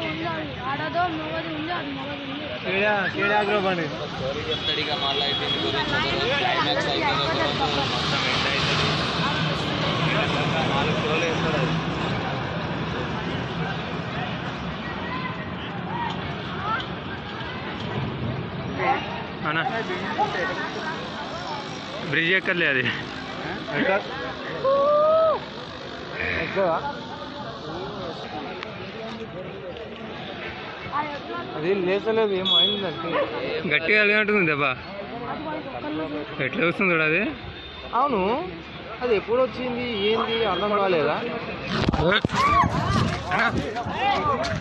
ఉంది అది ఆడదో మగది ఉంది అది మగది ఉంది కేడా కేడాగ్రో బండి స్టోరీ చెప్తాడు ఇక మళ్ళీ దీని గురించి ఒక రోజు క్లైమాక్స్ అయిపోయింది ఒక రోజు మొత్తం ఎండ్ అవుతుంది నాలుగు కిలోలు వేస్తాడు అది అన్నా బ్రిడ్జ్ ఎక్కర్లే అది ఎక్కడ ఎక్కువ అది లేచలేదు ఏమో అయింది దానికి గట్టిగా అడిగినట్టుంది దెబ్బ ఎట్లా వస్తుంది చూడు అది అవును అది ఎప్పుడు వచ్చింది ఏంది అర్థం కాలేదా